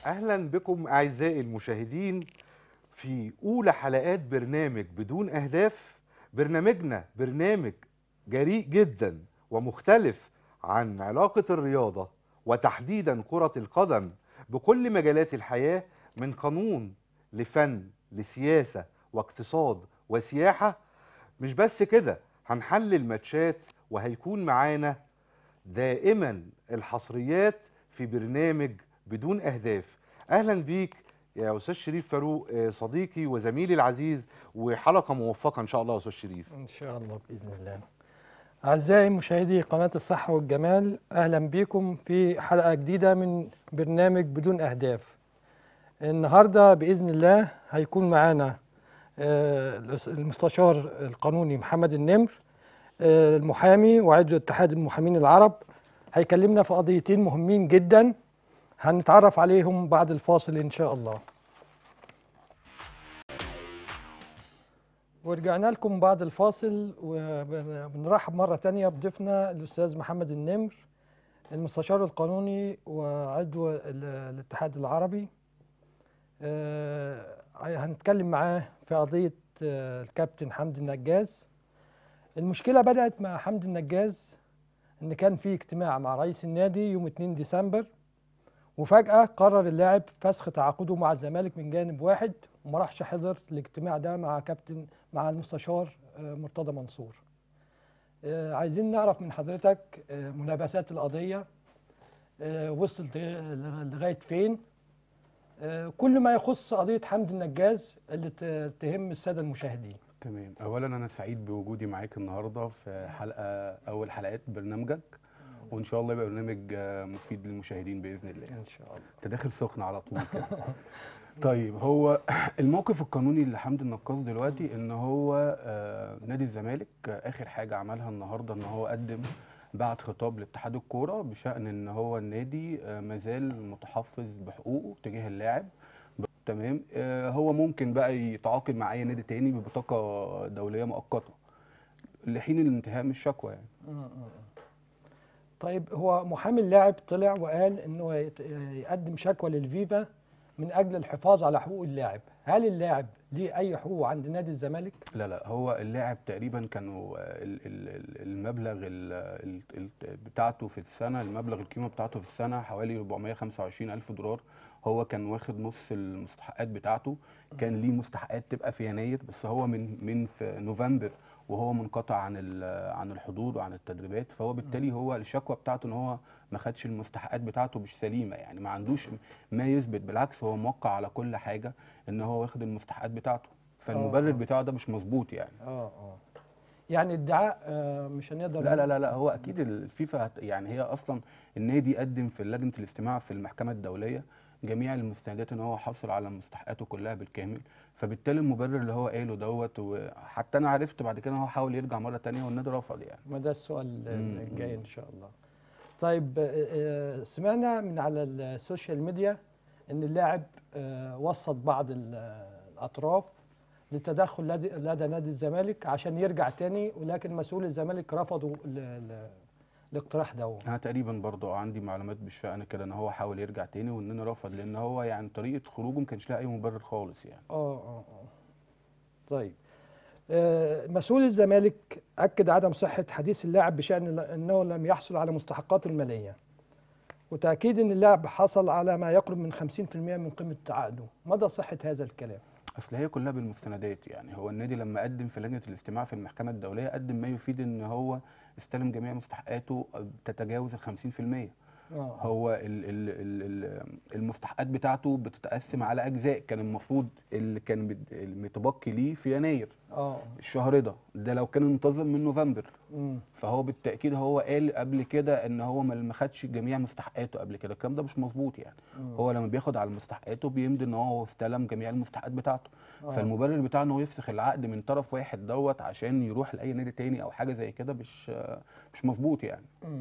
اهلا بكم اعزائي المشاهدين في اولى حلقات برنامج بدون اهداف برنامجنا برنامج جريء جدا ومختلف عن علاقه الرياضه وتحديدا كره القدم بكل مجالات الحياه من قانون لفن لسياسه واقتصاد وسياحه مش بس كده هنحلل ماتشات وهيكون معانا دائما الحصريات في برنامج بدون اهداف اهلا بيك يا استاذ شريف فاروق آه، صديقي وزميلي العزيز وحلقه موفقه ان شاء الله يا استاذ شريف إن شاء الله بإذن الله أعزائي مشاهدي قناة الصحة والجمال أهلا بكم في حلقة جديدة من برنامج بدون أهداف النهاردة بإذن الله هيكون معانا آه، الأس- المستشار القانوني محمد النمر آه، المحامي وعضو اتحاد المحامين العرب هيكلمنا في قضيتين مهمين جدا هنتعرف عليهم بعد الفاصل إن شاء الله ورجعنا لكم بعد الفاصل وبنرحب مرة تانية بضيفنا الأستاذ محمد النمر المستشار القانوني وعضو ال- الاتحاد العربي آه، هنتكلم معاه في قضية آه، الكابتن حمدي النجاز المشكلة بدأت مع حمدي النجاز إن كان في اجتماع مع رئيس النادي يوم 2 ديسمبر وفجأة قرر اللاعب فسخ تعاقده مع الزمالك من جانب واحد وما راحش حضر الاجتماع ده مع كابتن مع المستشار آه، مرتضى منصور آه، عايزين نعرف من حضرتك آه، ملابسات القضية آه، وصلت لغ- لغاية فين آه، كل ما يخص قضية حمد النجاز اللي ت- تهم السادة المشاهدين تمام اولا انا سعيد بوجودي معاك النهارده في حلقه اول حلقات برنامجك وان شاء الله يبقى برنامج آه، مفيد للمشاهدين باذن الله إن شاء الله انت داخل سخن على طول كده طيب هو الموقف القانوني لحمد النقاص دلوقتي ان هو آه، نادي الزمالك آه، اخر حاجه عملها النهارده ان هو قدم بعت خطاب لاتحاد الكوره بشان ان هو النادي آه، مازال متحفظ بحقوقه تجاه اللاعب ب- تمام آه، هو ممكن بقى يتعاقد مع اي نادي تاني ببطاقه دوليه مؤقته لحين الانتهاء من الشكوى يعني م- م- م. طيب هو محامي اللاعب طلع وقال انه يت- يقدم شكوى للفيفا من اجل الحفاظ على حقوق اللاعب هل اللاعب ليه اي حقوق عند نادي الزمالك لا لا هو اللاعب تقريبا كانوا آه، ال- ال- ال- المبلغ ال- ال- ال- بتاعته في السنه المبلغ القيمه بتاعته في السنه حوالي 425 الف دولار هو كان واخد نص المستحقات بتاعته كان ليه مستحقات تبقى في يناير بس هو من من في نوفمبر وهو منقطع عن ال- عن الحضور وعن التدريبات فهو بالتالي هو الشكوى بتاعته ان هو ما خدش المستحقات بتاعته مش سليمه يعني ما عندوش ما يثبت بالعكس هو موقع على كل حاجه ان هو واخد المستحقات بتاعته فالمبرر آه. بتاعه ده مش مظبوط يعني اه اه يعني ادعاء آه مش هنقدر لا لا لا لا هو اكيد الفيفا هت- يعني هي اصلا النادي قدم في لجنه الاستماع في المحكمه الدوليه جميع المستندات ان هو حصل على مستحقاته كلها بالكامل فبالتالي المبرر اللي هو قاله دوت وحتى انا عرفت بعد كده ان هو حاول يرجع مره تانية والنادي رفض يعني ما ده السؤال مم، الجاي مم. ان شاء الله طيب آه، آه، سمعنا من على السوشيال ميديا ان اللاعب آه، وسط بعض ال- الاطراف للتدخل لدى لدى نادي الزمالك عشان يرجع تاني ولكن مسؤول الزمالك رفضوا ال- ال- الاقتراح ده انا تقريبا برضو عندي معلومات بالشأن كده ان هو حاول يرجع تاني واننا رفض لان هو يعني طريقه خروجه ما كانش لها اي مبرر خالص يعني اه اه اه طيب آه، مسؤول الزمالك اكد عدم صحه حديث اللاعب بشان انه لم يحصل على مستحقاته الماليه وتاكيد ان اللاعب حصل على ما يقرب من 50% من قيمه عقده مدى صحه هذا الكلام اصل هي كلها بالمستندات يعني هو النادي لما قدم في لجنه الاستماع في المحكمه الدوليه قدم ما يفيد ان هو استلم جميع مستحقاته تتجاوز ال 50% اه هو ال ال ال ال المستحقات بتاعته بتتقسم على اجزاء كان المفروض اللي كان بت- المتبقي ليه في يناير اه الشهر ده ده لو كان انتظم من نوفمبر مم. فهو بالتاكيد هو قال قبل كده ان هو ما ما خدش جميع مستحقاته قبل كده الكلام ده مش مظبوط يعني مم. هو لما بياخد على مستحقاته بيمضي ان هو استلم جميع المستحقات بتاعته آه. فالمبرر بتاعه ان هو يفسخ العقد من طرف واحد دوت عشان يروح لاي نادي تاني او حاجه زي كده مش مش مظبوط يعني مم.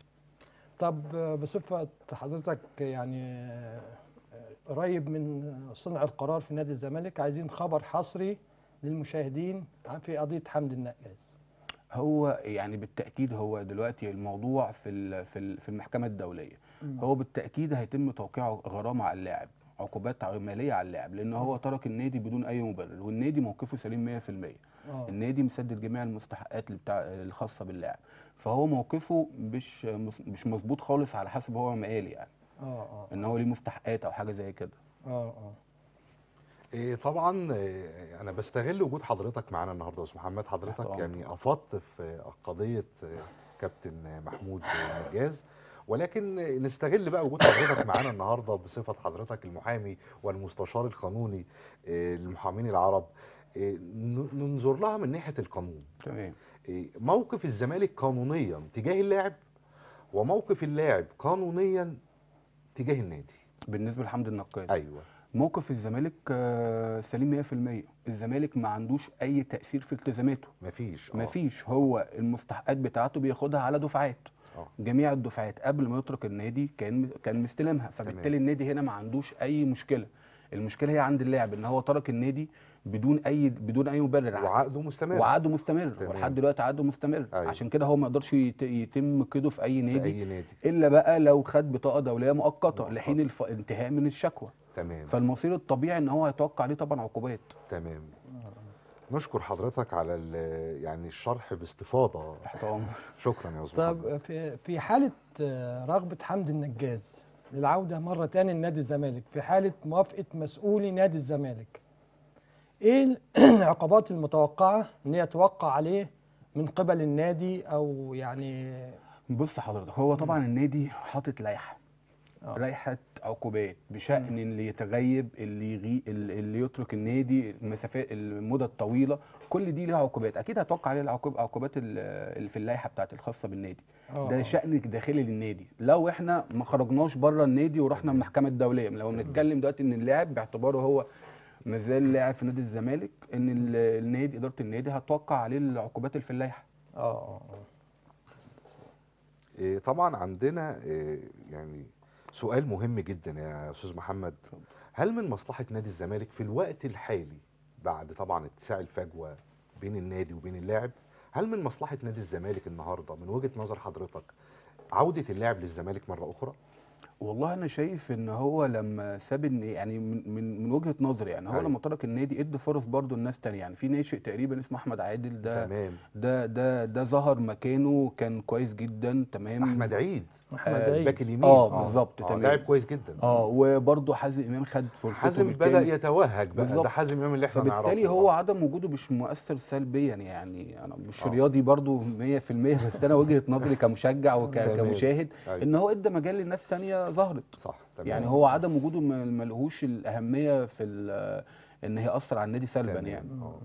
طب آه، بصفه حضرتك يعني آه، آه، قريب من صنع القرار في نادي الزمالك عايزين خبر حصري للمشاهدين عن- في قضيه حمد النقاز هو يعني بالتاكيد هو دلوقتي الموضوع في ال- في ال- في المحكمه الدوليه هو بالتاكيد هيتم توقيع غرامه على اللاعب عقوبات ماليه على اللاعب لان هو ترك النادي بدون اي مبرر والنادي موقفه سليم 100% اه النادي مسدد جميع المستحقات اللي بتاع الخاصه باللاعب فهو موقفه مش مش مظبوط خالص على حسب هو ما قال يعني اه اه ان هو ليه مستحقات او حاجه زي كده اه اه إيه طبعا إيه انا بستغل وجود حضرتك معانا النهارده يا استاذ محمد حضرتك أمرك. يعني افضت في قضيه إيه، كابتن محمود نجاز ولكن نستغل بقى وجود حضرتك معانا النهارده بصفه حضرتك المحامي والمستشار القانوني إيه، للمحامين العرب إيه، ن- ننظر لها من ناحيه القانون تمام إيه، موقف الزمالك قانونيا تجاه اللاعب وموقف اللاعب قانونيا تجاه النادي بالنسبه لحمد النقاز ايوه موقف الزمالك آه، سليم 100% الزمالك ما عندوش اي تاثير في التزاماته مفيش آه. مفيش هو المستحقات بتاعته بياخدها على دفعات آه. جميع الدفعات قبل ما يترك النادي كان كان مستلمها فبالتالي النادي هنا ما عندوش اي مشكله المشكله هي عند اللاعب ان هو ترك النادي بدون اي بدون اي مبرر وعقده مستمر وعقده مستمر تمام. ولحد دلوقتي عقده مستمر أيوة. عشان كده هو ما يقدرش يت- يتم قيده في اي في نادي اي نادي الا بقى لو خد بطاقه دوليه مؤقته مؤقتة. لحين الف... انتهاء من الشكوى تمام فالمصير الطبيعي ان هو هيتوقع عليه طبعا عقوبات تمام نشكر حضرتك على ال- يعني الشرح باستفاضه تحت امر شكرا يا استاذ محمد. طب في في حالة آه، رغبة حمد النجاز للعودة مرة تاني لنادي الزمالك في حالة موافقة مسؤولي نادي الزمالك ايه العقوبات المتوقعة ان هي توقع عليه من قبل النادي او يعني بص حضرتك هو طبعا النادي حاطط لائحه آه. لائحه عقوبات بشان اللي يتغيب اللي يغي اللي يترك النادي المسافات المده الطويله كل دي ليها عقوبات اكيد هتوقع عليه العقوب عقوبات ال- اللي في اللائحه بتاعت الخاصه بالنادي آه، ده آه. شان داخلي للنادي لو احنا ما خرجناش بره النادي ورحنا المحكمه الدوليه لو بنتكلم دلوقتي ان اللاعب باعتباره هو مازال لاعب في نادي الزمالك ان ال- النادي اداره النادي هتوقع عليه العقوبات اللي في اللائحه اه اه آه. إيه، طبعا عندنا إيه، يعني سؤال مهم جدا يا استاذ محمد هل من مصلحه نادي الزمالك في الوقت الحالي بعد طبعا اتساع الفجوه بين النادي وبين اللاعب هل من مصلحه نادي الزمالك النهارده من وجهه نظر حضرتك عوده اللاعب للزمالك مره اخرى والله انا شايف ان هو لما ساب الن- يعني من من, من وجهه نظري يعني هو أيوة. لما ترك النادي ادى فرص برضه لناس تانية يعني في ناشئ تقريبا اسمه احمد عادل ده تمام ده ده ده ظهر مكانه كان كويس جدا تمام احمد عيد احمد آه، عيد الباك اليمين آه، بالظبط، آه، تمام. لاعب كويس جدا اه وبرضه حازم امام خد فرصته حازم بدا بالكامل. يتوهج بقى بالظبط. ده حازم امام اللي احنا نعرفه فبالتالي هو آه. عدم وجوده مش مؤثر سلبيا يعني انا مش آه. رياضي برضو 100% بس انا وجهه نظري كمشجع تمام. وكمشاهد أيوة. ان هو ادى مجال لناس تانية ظهرت صح تمام يعني هو عدم وجوده ما- ملهوش الاهميه في ال- ان هي اثر على النادي سلبا تمام. يعني آه.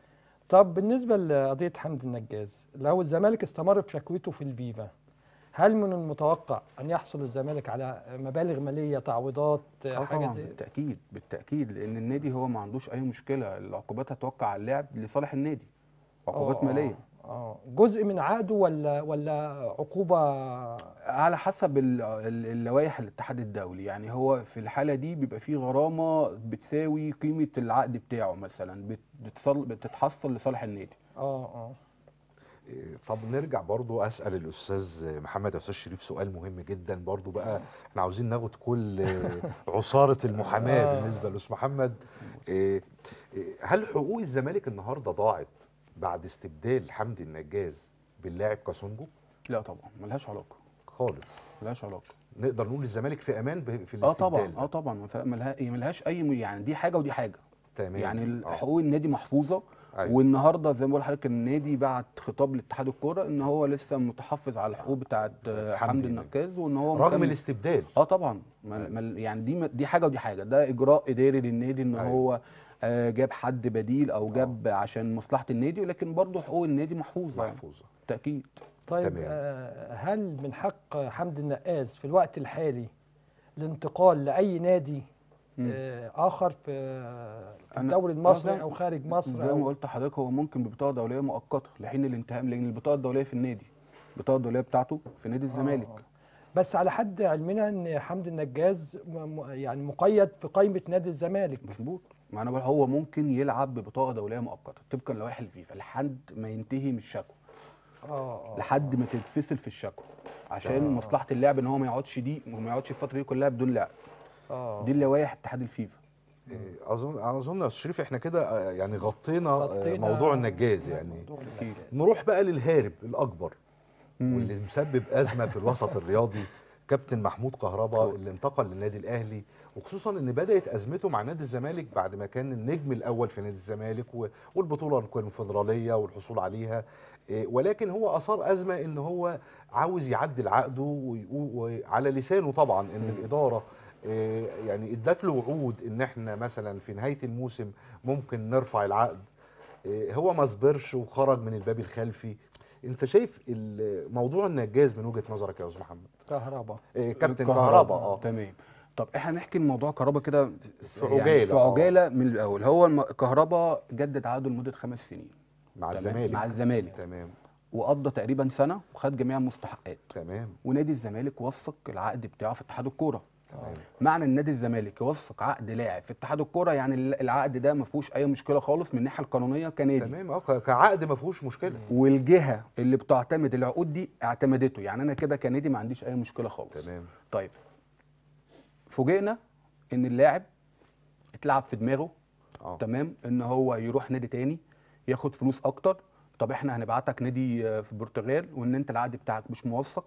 طب بالنسبة لقضية حمد النجاز لو الزمالك استمر في شكوته في الفيفا هل من المتوقع أن يحصل الزمالك على مبالغ مالية تعويضات اه حاجة طبعا زي بالتاكيد بالتاكيد لان النادي هو ما عندوش اي مشكله العقوبات هتوقع على اللاعب لصالح النادي عقوبات آه، ماليه اه جزء من عقده ولا ولا عقوبة على حسب ال- ال- اللوائح الاتحاد الدولي يعني هو في الحالة دي بيبقى فيه غرامة بتساوي قيمة العقد بتاعه مثلا بت- بتصل بتتحصل لصالح النادي اه اه إيه، طب نرجع برضو اسال الاستاذ محمد يا استاذ شريف سؤال مهم جدا برضو بقى احنا عاوزين ناخد كل عصاره المحاماه آه. بالنسبه لاستاذ محمد إيه، إيه، هل حقوق الزمالك النهارده ضاعت بعد استبدال حمدي النجاز باللاعب كاسونجو لا طبعا ملهاش علاقة خالص ملهاش علاقة نقدر نقول الزمالك في امان ب- في اه الاستبدال طبعا ده. اه طبعا ما فيها- ملها- ملهاش اي م- يعني دي حاجة ودي حاجة تمام يعني آه. حقوق النادي محفوظة أيوة. والنهارده زي ما بقول لحضرتك النادي بعت خطاب لاتحاد الكوره ان هو لسه متحفظ على الحقوق بتاعت آه، حمدي حمدي النجم. النقاز وان هو رغم مكمل- الاستبدال اه طبعا ما ما يعني دي دي حاجه ودي حاجه ده اجراء اداري للنادي ان أيوة. هو آه، جاب حد بديل او جاب عشان مصلحه النادي ولكن برضه حقوق النادي محفوظه يعني. محفوظه بالتاكيد طيب تمام. آه هل من حق حمد النقاز في الوقت الحالي الانتقال لأي نادي مم. آه آخر في في أنا- الدوري آه، المصري زي- أو خارج مصر زي ما أو قلت لحضرتك هو ممكن ببطاقه دوليه مؤقته لحين الانتهاء لان البطاقه الدوليه في النادي البطاقه الدوليه بتاعته في نادي الزمالك آه. بس على حد علمنا ان حمد النجاز م- م- يعني مقيد في قائمه نادي الزمالك مظبوط ما انا بقول هو ممكن يلعب ببطاقه دوليه مؤقته طبقا لوائح الفيفا لحد ما ينتهي من الشكوى اه اه لحد ما تتفصل في الشكوى عشان آه. مصلحه اللاعب ان هو ما يقعدش دي ما يقعدش الفتره دي كلها بدون لعب اه دي لوائح اتحاد الفيفا إيه، اظن انا اظن يا أستاذ شريف احنا كده آه، يعني غطينا, آه، غطينا موضوع النجاز يعني موضوع أكيد. النجاز. نروح بقى للهارب الاكبر مم. واللي مسبب ازمه في الوسط الرياضي كابتن محمود كهربا طبعا. اللي انتقل للنادي الاهلي وخصوصا ان بدات ازمته مع نادي الزمالك بعد ما كان النجم الاول في نادي الزمالك و- والبطوله الكونفدراليه والحصول عليها إيه، ولكن هو اثار ازمه ان هو عاوز يعدل عقده ويقو- وعلى لسانه طبعا ان مم. الاداره إيه، يعني ادت له وعود ان احنا مثلا في نهايه الموسم ممكن نرفع العقد إيه، هو ما صبرش وخرج من الباب الخلفي انت شايف ال- موضوع النجاز من وجهه نظرك يا استاذ محمد كهرباء إيه، كابتن كهربا. كهربا اه تمام طب احنا نحكي الموضوع كهربا كده في يعني عجالة، في آه. عجاله من الاول هو الم- كهربا جدد عقده لمده خمس سنين مع تمام؟ الزمالك مع الزمالك تمام وقضى تقريبا سنه وخد جميع المستحقات تمام ونادي الزمالك وثق العقد بتاعه في اتحاد الكوره تمام معنى ان نادي الزمالك يوثق عقد لاعب في اتحاد الكوره يعني ال- العقد ده ما فيهوش اي مشكله خالص من الناحيه القانونيه كنادي تمام اه ك- كعقد ما فيهوش مشكله والجهه اللي بتعتمد العقود دي اعتمدته يعني انا كده كنادي ما عنديش اي مشكله خالص تمام طيب فوجئنا ان اللاعب اتلعب في دماغه اه تمام ان هو يروح نادي تاني ياخد فلوس اكتر طب احنا هنبعتك نادي آه، في البرتغال وان انت العقد بتاعك مش موثق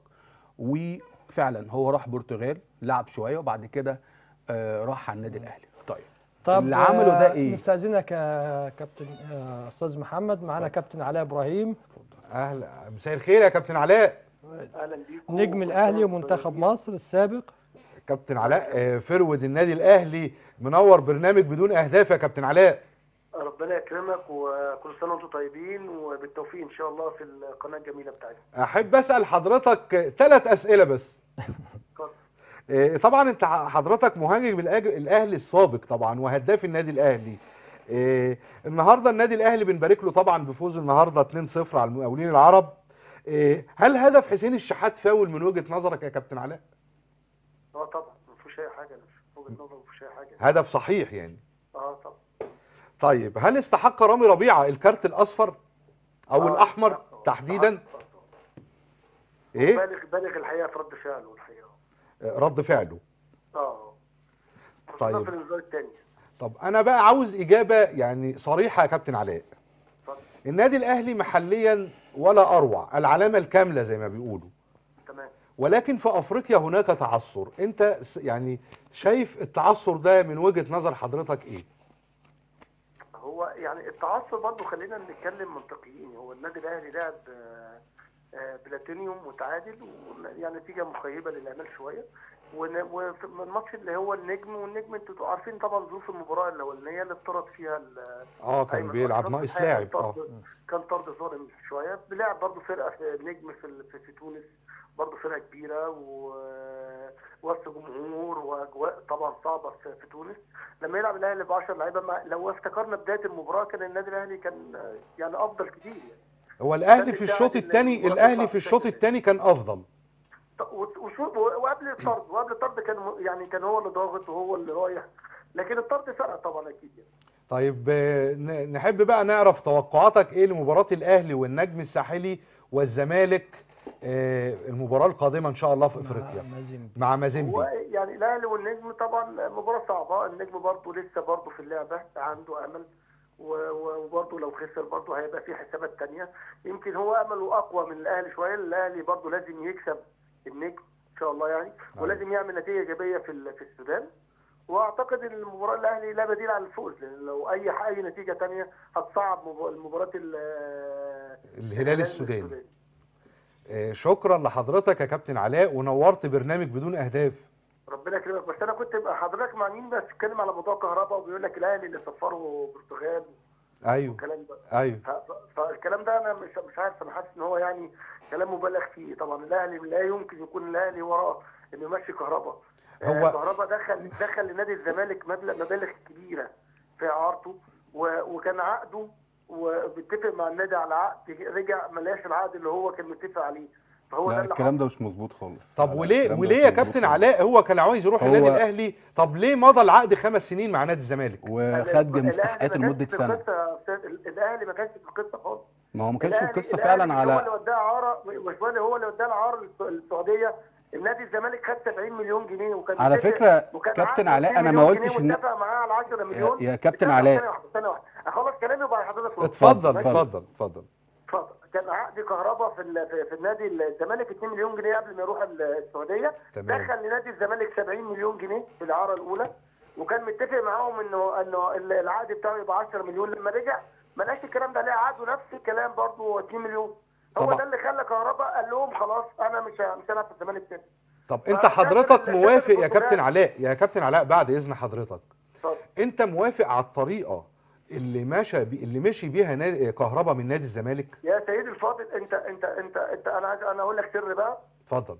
وفعلا هو راح برتغال لعب شويه وبعد كده آه، راح على النادي الاهلي طيب طب اللي عمله ده آه، إيه؟ نستاذنك يا كابتن آه، استاذ محمد معانا كابتن علاء ابراهيم اهلا مساء الخير يا كابتن علاء اهلا بيكم نجم الاهلي ومنتخب مصر السابق كابتن علاء آه، فرود النادي الاهلي منور برنامج بدون اهداف يا كابتن علاء ربنا يكرمك وكل سنه وانتم طيبين وبالتوفيق ان شاء الله في القناه الجميله بتاعتك احب اسال حضرتك ثلاث اسئله بس اتفضل. آه، طبعا انت ح- حضرتك مهاجم الأج- الاهلي السابق طبعا وهداف النادي الاهلي آه، النهارده النادي الاهلي بنبارك له طبعا بفوز النهارده 2-0 على المقاولين العرب آه، هل هدف حسين الشحات فاول من وجهه نظرك يا كابتن علاء اه طبعا ما فيهوش اي حاجه في وجهه نظري ما فيهوش اي حاجه هدف صحيح يعني اه طبعا طيب هل استحق رامي ربيعه الكارت الاصفر او آه، الاحمر آه، تحديدا آه، آه. ايه بالغ بالغ الحقيقه في رد فعله الحقيقه آه، رد فعله اه طيب. خصوصاً في الانذار الثاني طب انا بقى عاوز اجابه يعني صريحه يا كابتن علاء اتفضل النادي الاهلي محليا ولا اروع العلامه الكامله زي ما بيقولوا تمام ولكن في افريقيا هناك تعثر انت س- يعني شايف التعثر ده من وجهه نظر حضرتك ايه هو يعني التعصب برضه خلينا نتكلم منطقيين هو النادي الاهلي لعب آه، آه، بلاتينيوم متعادل ويعني نتيجه مخيبه للامال شويه ون- وفي الماتش اللي هو النجم والنجم انتوا عارفين طبعا ظروف المباراه الاولانيه اللي اضطرد فيها ال- اه كان أيمن بيلعب أشرف. ناقص الحقيقة لاعب كان اه طرد- كان طرد ظالم شويه بيلعب برضه فرقه في نجم في ال- في, في تونس برضه فرقه كبيره و- وسط جمهور واجواء طبعا صعبه في, في تونس لما يلعب الاهلي ب 10 لعيبه مع- لو افتكرنا بدايه المباراه كان النادي الاهلي كان آه، يعني افضل كتير يعني هو الاهلي في بتاع الشوط ال- الثاني المباراة الاهلي بتاع في الشوط الشكل. الثاني كان افضل ط- وت- وشو- وقبل الطرد وقبل الطرد كان م- يعني كان هو اللي ضاغط وهو اللي رايح لكن الطرد فرق طبعا اكيد يعني. طيب آه، ن- نحب بقى نعرف توقعاتك ايه لمباراه الاهلي والنجم الساحلي والزمالك آه، المباراه القادمه ان شاء الله في افريقيا مع مازيمبي. مع هو مازيمبي يعني الاهلي والنجم طبعا مباراه صعبه النجم برضه لسه برضه في اللعبه عنده امل و- و- وبرضه لو خسر برضه هيبقى في حسابات تانية يمكن هو امله اقوى من الاهلي شويه الاهلي برضه لازم يكسب النجم ان شاء الله يعني ولازم يعمل نتيجه ايجابيه في ال- في السودان واعتقد ان المباراه الاهلي لا بديل عن الفوز لان لو اي اي نتيجه تانية هتصعب مب- المباراه ال- الهلال السوداني آه، شكرا لحضرتك يا كابتن علاء ونورت برنامج بدون اهداف ربنا يكرمك بس انا كنت بقى حضرتك مع مين بس بتتكلم على موضوع كهرباء وبيقول لك الاهلي اللي سفره برتغال ايوه والكلام ده ايوه ف- ف- فالكلام ده انا مش مش عارف انا حاسس ان هو يعني كلام مبالغ فيه طبعا الاهلي لا يمكن يكون الاهلي وراه انه يمشي كهرباء هو- آه، كهرباء دخل دخل لنادي الزمالك مبلغ مبالغ كبيره في اعارته و- وكان عقده وبيتفق مع النادي على عقد رجع ما لقاش العقد اللي هو كان متفق عليه فهو ده لا اللي الكلام ده مش مظبوط خالص طب لا، لا، وليه الكلام ده وليه مش يا مظبوط كابتن خالص. علاء هو كان عاوز يروح هو- النادي الاهلي طب ليه مضى العقد خمس سنين مع نادي الزمالك وخد الأهلي مستحقات ما كانش لمده في سنه القصة يا أستاذ، الاهلي ما كانش في القصه خالص ما هو ما كانش الأهلي- القصه الأهلي فعلا مش هو اللي على وداه اعاره مش هو اللي هو اللي وداه الاعاره للس- للسعوديه النادي الزمالك خد 70 مليون جنيه وكان على متفق- فكرة وكان كابتن عقده علاء 2 أنا ما مليون قلتش جنيه إن- واتفق معاه على 10 مليون يا كابتن ثانية علاء. واحدة، ثانية واحدة ثانية واحدة اخلص كلامي وبعد حضرتك رد. اتفضل، ماشي؟ اتفضل. اتفضل اتفضل اتفضل كان عقد كهرباء في ال- في, في النادي الزمالك 2 مليون جنيه قبل ما يروح ال- السعوديه تمام. دخل لنادي الزمالك 70 مليون جنيه في الاعاره الاولى وكان متفق معاهم انه انه ال- العقد بتاعه يبقى 10 مليون لما رجع ما لقاش الكلام ده ليه عقده نفس الكلام برضه 2 مليون هو طبعا. ده اللي خلى كهرباء قال لهم خلاص انا مش ه- مش هلعب في الزمالك تاني طب انت فكابتن- حضرتك كابتن موافق يا البرتغال- كابتن علاء يا كابتن علاء بعد اذن حضرتك اتفضل انت موافق على الطريقه اللي ماشى بي اللي مشي بيها نادي كهربا من نادي الزمالك يا سيدي الفاضل انت انت انت انت انا عايز انا اقول لك سر بقى اتفضل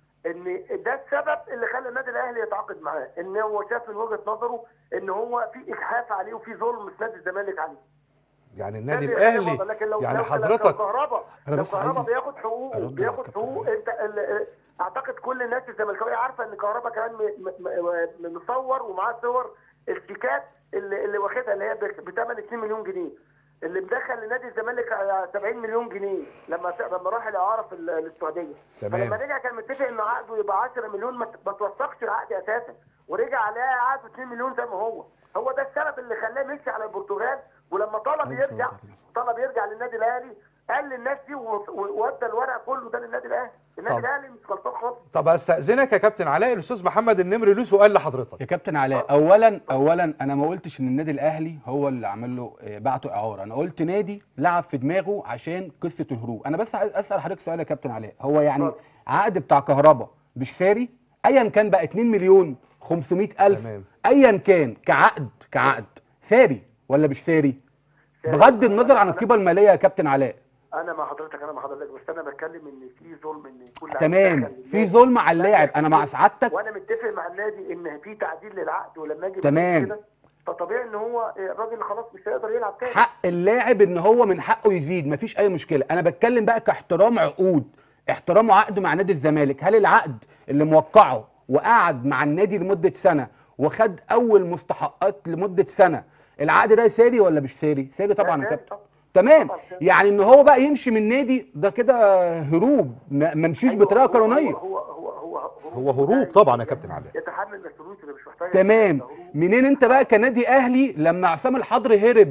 ان ده السبب اللي خلى النادي الاهلي يتعاقد معاه ان هو شاف من وجهه نظره ان هو في اجحاف عليه وفي ظلم في نادي الزمالك عليه يعني النادي ده اللي خلى الاهلي الوضع. لكن لو يعني لو حضرتك كهرباء أنا لو بس كهرباء عايز بياخد حقوقه أرد على بياخد كابتن حقوق انت ال- اعتقد كل الناس الزملكاويه عارفه ان كهرباء كمان م- م- م- مصور ومعاه صور الشيكات اللي اللي واخدها اللي هي ب 8 2 مليون جنيه اللي مدخل لنادي الزمالك على 70 مليون جنيه لما لما راح الاعاره في ال- السعوديه تمام. فلما رجع كان متفق ان عقده يبقى 10 مليون ما ت- ما توثقش العقد اساسا ورجع عليه عقده 2 مليون زي ما هو هو ده السبب اللي خلاه مشي على البرتغال ولما طلب أيوة، يرجع صدق. طلب يرجع للنادي الاهلي قال للناس دي و- و- وادى الورق كله ده للنادي الاهلي النادي طب. الاهلي مش غلطان خالص طب استاذنك يا كابتن علاء الاستاذ محمد النمري له سؤال لحضرتك يا كابتن علاء اولا اولا انا ما قلتش ان النادي الاهلي هو اللي عمل له آه، بعته اعاره انا قلت نادي لعب في دماغه عشان قصه الهروب انا بس عايز اسال حضرتك سؤال يا كابتن علاء هو يعني اتفضل. عقد بتاع كهربا مش ساري ايا كان بقى 2 مليون 500 الف تمام. ايا كان كعقد كعقد ساري ولا مش ساري ساري. بغض النظر عن القيمه الماليه يا كابتن علاء انا مع حضرتك انا مع حضرتك بس انا بتكلم ان في ظلم ان كل لاعب تمام دخل في للنادي. ظلم على اللاعب انا مع سعادتك وانا متفق مع النادي ان في تعديل للعقد ولما اجي تمام. كده فطبيعي ان هو الراجل خلاص مش هيقدر يلعب تاني حق اللاعب ان هو من حقه يزيد مفيش اي مشكله انا بتكلم بقى كاحترام عقود احترامه عقد مع نادي الزمالك هل العقد اللي موقعه وقعد مع النادي لمده سنه وخد اول مستحقات لمده سنه العقد ده ساري ولا مش ساري ساري طبعا يا ساري كابتن طبعاً. تمام طبعاً ساري. يعني ان هو بقى يمشي من النادي ده كده هروب ما ما مشيش أيوة، بطريقه هو- قانونيه هو هو هو هو هروب طبعا يا كابتن علاء يتحمل مسؤوليته اللي مش محتاج تمام منين انت بقى كنادي اهلي لما عصام الحضري هرب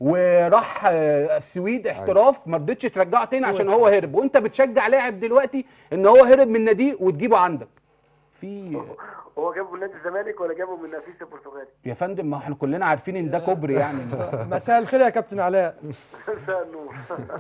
وراح آه، السويد احتراف ما رضيتش ترجعه تاني عشان هو هرب وانت بتشجع لاعب دلوقتي ان هو هرب من ناديه وتجيبه عندك في هو جابه من نادي الزمالك ولا جابه من نفيس البرتغالي يا فندم ما احنا كلنا عارفين ان ده كوبري يعني مساء الخير يا كابتن علاء مساء النور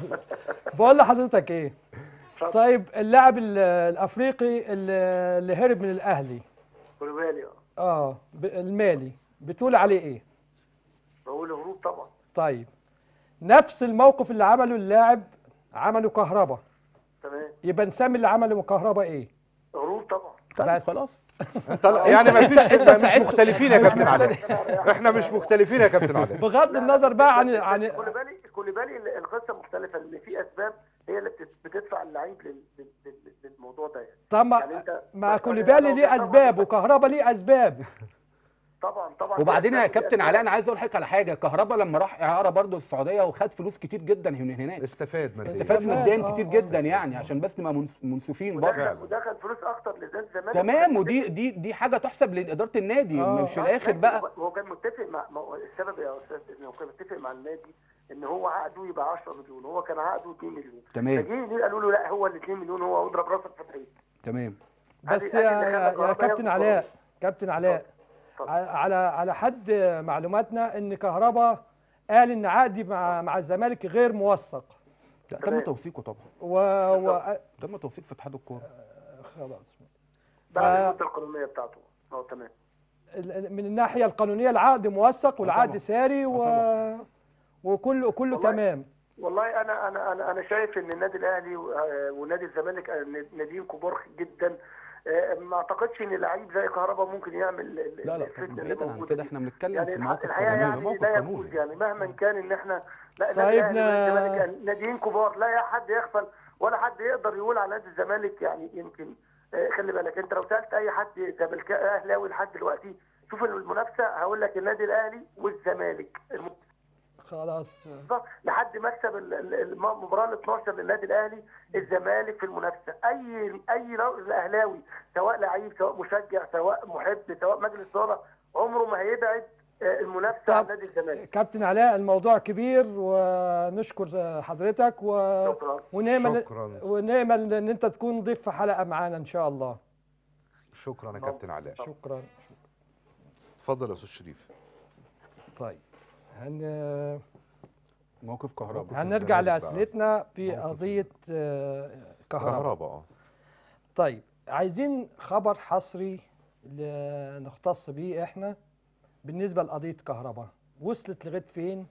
بقول لحضرتك ايه اتفضل. طيب اللاعب ال- الافريقي اللي اللي هرب من الاهلي كولوبالي اه اه ب- المالي بتقول عليه ايه بقول هروب طبعا طيب نفس الموقف اللي عمله اللاعب عمله كهربا تمام يبقى نسمي اللي عمله كهربا ايه هروب طبعا طيب بس. خلاص انت يعني ما فيش انت مش ساعدت- مختلفين يا كابتن علاء احنا مش مختلفين يا كابتن علاء بغض النظر بقى عن عن كولوبالي كولوبالي ال- القصه مختلفه ان في اسباب هي اللي بتت- بتدفع اللعيب لل- لل- لل- للموضوع ده يعني. طب ما يعني انت- مع يعني كوليبالي لو ليه طبعاً- اسباب وكهربا ليه اسباب طبعا طبعا وبعدين يا في أسباب- كابتن في علاء انا عايز اقول لحضرتك على حاجه كهربا لما راح اعاره برضه السعوديه وخد فلوس كتير جدا من هناك استفاد ماديا استفاد استفاد، ماديا آه، كتير آه. جدا يعني عشان بس نبقى منص- منصفين برضه ودخل ودخل فلوس اكتر لنادي الزمالك تمام ودي دي دي حاجه تحسب لاداره النادي آه. مش في الاخر بقى هو كان متفق مع ما هو السبب يا استاذ ان هو كان متفق مع النادي ان هو عقده يبقى 10 مليون هو كان عقده 2 مليون تمام. فجي ليه قالوا له لا هو ال 2 مليون هو اضرب راسك في الحيط تمام بس أدي- يا, أدي اللي يا, خلى يا كهربا كابتن ياخد علاء قرار. كابتن علاء اتفضل. ع- على على حد معلوماتنا ان كهربا قال ان عقدي مع مع الزمالك غير موثق لا تم تمام. توثيقه طبعا و, و... تم توثيق في اتحاد الكوره خلاص بعد ف- المده القانونيه بتاعته اه تمام ال- من الناحيه القانونيه العقد موثق والعقد طبعا. ساري و... آه وكله كله والله تمام والله انا انا انا انا شايف ان النادي الاهلي و- آه، ونادي الزمالك آه، ناديين كبار جدا آه، ما اعتقدش ان لعيب زي كهربا ممكن يعمل ال- ال- لا لا الفتنة اللي بعيدا عن موجودة كده دي. احنا بنتكلم يعني في الح- مواقف الحقيقه قانونيه يعني موقف لا قانوني. يجوز يعني مهما كان ان احنا لا طيب النادي الأهلي نا- والزمالك يعني ناديين كبار لا حد يغفل ولا حد يقدر يقول على نادي الزمالك يعني يمكن آه، خلي بالك انت لو سالت اي حد زملكاوي اهلاوي لحد دلوقتي شوف المنافسه هقول لك النادي الاهلي والزمالك الم- خلاص بالظبط لحد مكسب ال- ال- الم- المباراه ال 12 للنادي الاهلي الزمالك في المنافسه اي اي راجل اهلاوي سواء لعيب سواء مشجع سواء محب سواء مجلس اداره عمره ما هيبعد آه، المنافسه عن طب نادي الزمالك كابتن علاء الموضوع كبير ونشكر حضرتك و... شكرا ونامل شكرا ونامل ان انت تكون ضيف في حلقه معانا ان شاء الله شكرا يا كابتن علاء شكرا اتفضل يا استاذ شريف طيب هن... موقف كهرباء هنرجع الزمالك بقى. لاسئلتنا في موقف قضيه آه، كهرباء كهرباء اه طيب عايزين خبر حصري ل- نختص بيه احنا بالنسبه لقضيه كهرباء وصلت لغايه فين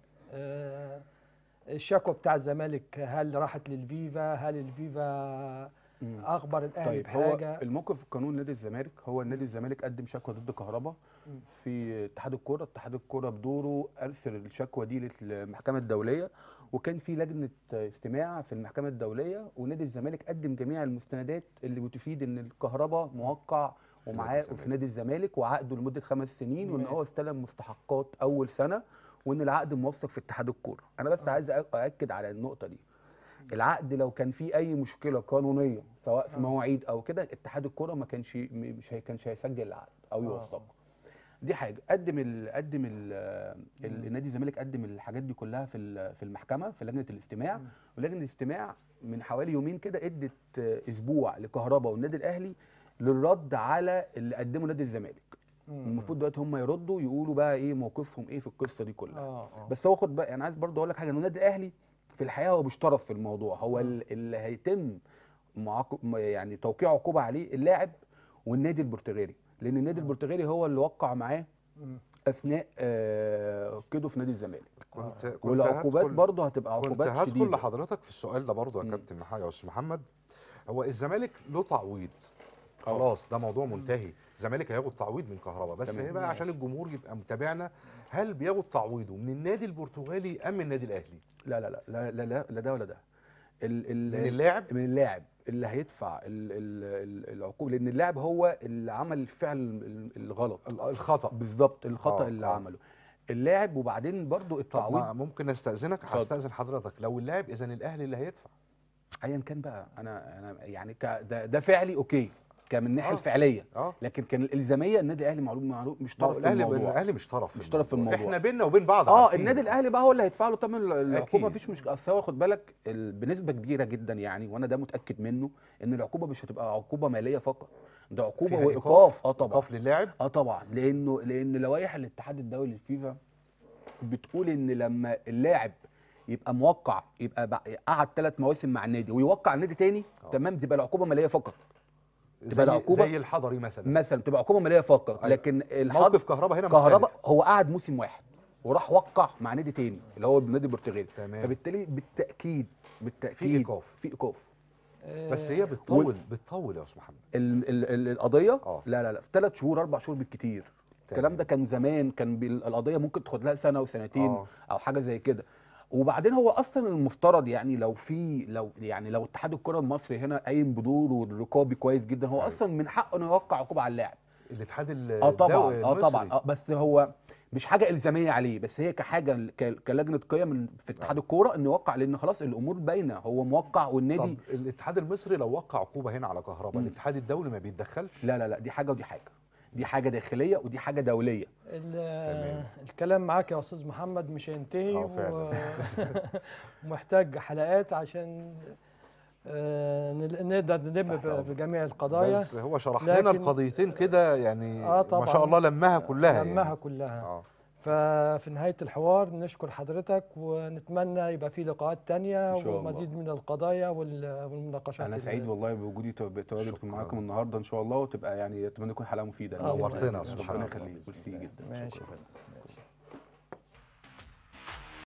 آه، الشكوى بتاع الزمالك هل راحت للفيفا هل الفيفا مم. اخبر الاهلي طيب هو بحاجه الموقف في قانون نادي الزمالك هو نادي الزمالك قدم شكوى ضد كهربا مم. في اتحاد الكوره اتحاد الكوره بدوره ارسل الشكوى دي للمحكمه الدوليه وكان في لجنه استماع في المحكمه الدوليه ونادي الزمالك قدم جميع المستندات اللي بتفيد ان الكهرباء موقع ومعاه الزمالك. في نادي الزمالك وعقده لمده خمس سنين وان ماشي. هو استلم مستحقات اول سنه وان العقد موثق في اتحاد الكوره انا بس عايز أ- ااكد على النقطه دي العقد لو كان فيه اي مشكله قانونيه سواء في آه. مواعيد او كده اتحاد الكوره ما كانش م- مش هي كانش هيسجل العقد او آه. يوثقه دي حاجه قدم ال قدم ال ال- مم. النادي الزمالك قدم الحاجات دي كلها في ال- في المحكمه في لجنه الاستماع مم. ولجنه الاستماع من حوالي يومين كده ادت آه، اسبوع لكهرباء والنادي الاهلي للرد على اللي قدمه نادي الزمالك مم. المفروض دلوقتي هم يردوا يقولوا بقى ايه موقفهم ايه في القصه دي كلها اه اه بس هو خد بقى انا عايز برضه اقول لك حاجه ان النادي الاهلي في الحقيقه هو مش طرف في الموضوع هو ال- اللي هيتم معاق- م- يعني توقيع عقوبه عليه اللاعب والنادي البرتغالي لان النادي البرتغالي هو اللي وقع معاه مم. اثناء آه، كده في نادي الزمالك كنت كنت والعقوبات هدخل- برضه هتبقى كنت عقوبات هدخل شديده لحضرتك في السؤال ده برضه يا مم. كابتن محمد يا استاذ محمد هو الزمالك له تعويض آه. خلاص ده موضوع منتهي الزمالك هياخد تعويض من كهرباء بس تمام. هي بقى عشان الجمهور يبقى متابعنا هل بياخد تعويضه من النادي البرتغالي ام من النادي الاهلي لا لا لا لا لا, لا, لا ده ولا ده ال ال من اللاعب من اللاعب اللي هيدفع ال ال ال العقوبه لان اللاعب هو اللي عمل الفعل ال- الغلط ال- الخطا بالظبط الخطا آه، اللي آه. عمله اللاعب وبعدين برضو طب التعويض ما ممكن استاذنك اتفضل. هستاذن حضرتك لو اللاعب اذا الاهلي اللي هيدفع ايا كان بقى انا انا يعني ك ده, ده فعلي اوكي كان من الناحيه آه. الفعليه اه لكن كان الالزاميه النادي الاهلي معلوم معلوم مش ما هو طرف في الاهلي الموضوع الاهلي مش طرف مش طرف في الموضوع. احنا بيننا وبين بعض اه عارفين. النادي الاهلي بقى هو اللي هيدفع له ثمن العقوبه أكيد. مفيش مشكله اصل هو خد بالك ال- بنسبه كبيره جدا يعني وانا ده متاكد منه ان العقوبه مش هتبقى عقوبه ماليه فقط ده عقوبه فيها وايقاف اه طبعا ايقاف للاعب اه طبعا لانه لان لوائح الاتحاد الدولي للفيفا بتقول ان لما اللاعب يبقى موقع يبقى بع- قعد ثلاث مواسم مع النادي ويوقع النادي تاني آه. تمام تبقى العقوبه ماليه فقط زي, تبقى العقوبة- زي الحضري مثلا مثلا تبقى عقوبه ماليه فقط أيوة. لكن الحض موقف كهرباء هنا كهرباء مختلف. هو قعد موسم واحد وراح وقع مع نادي تاني اللي هو النادي البرتغالي تمام فبالتالي بالتاكيد بالتاكيد في ايقاف في ايقاف بس هي بتطول بتطول يا استاذ محمد ال ال ال القضيه اه لا لا لا في ثلاث شهور اربع شهور بالكتير الكلام ده كان زمان كان بال- القضيه ممكن تاخد لها سنه وسنتين آه. او حاجه زي كده وبعدين هو اصلا المفترض يعني لو في لو يعني لو اتحاد الكره المصري هنا قايم بدوره والرقابي كويس جدا هو أيوة. اصلا من حقه انه يوقع عقوبه على اللاعب الاتحاد ال- اه طبعا الدولي اه طبعا المصري. اه بس هو مش حاجه الزاميه عليه بس هي كحاجه ك- كلجنه قيم في اتحاد آه. الكوره انه يوقع لان خلاص الامور باينه هو موقع والنادي طب الاتحاد المصري لو وقع عقوبه هنا على كهرباء مم. الاتحاد الدولي ما بيتدخلش لا لا لا دي حاجه ودي حاجه دي حاجه داخليه ودي حاجه دوليه ال- الكلام معاك يا استاذ محمد مش هينتهي آه، فعلا. و- ومحتاج حلقات عشان آه، نل- نقدر نلم تحت أمرك. ب- بجميع القضايا بس هو شرح لنا لكن- القضيتين كده يعني آه، ما طبعاً. شاء الله لمها كلها لمها يعني. كلها اه ففي نهاية الحوار نشكر حضرتك ونتمنى يبقى في لقاءات تانية إن شاء الله. ومزيد من القضايا وال- والمناقشات انا ال- سعيد والله بوجودي تو- بتواجدكم شكراً. معاكم النهارده ان شاء الله وتبقى يعني اتمنى تكون حلقه مفيده آه، نورتنا يا أستاذ ربنا محمد. يخليك ميرسي جدا ماشي شكراً. يا فندم.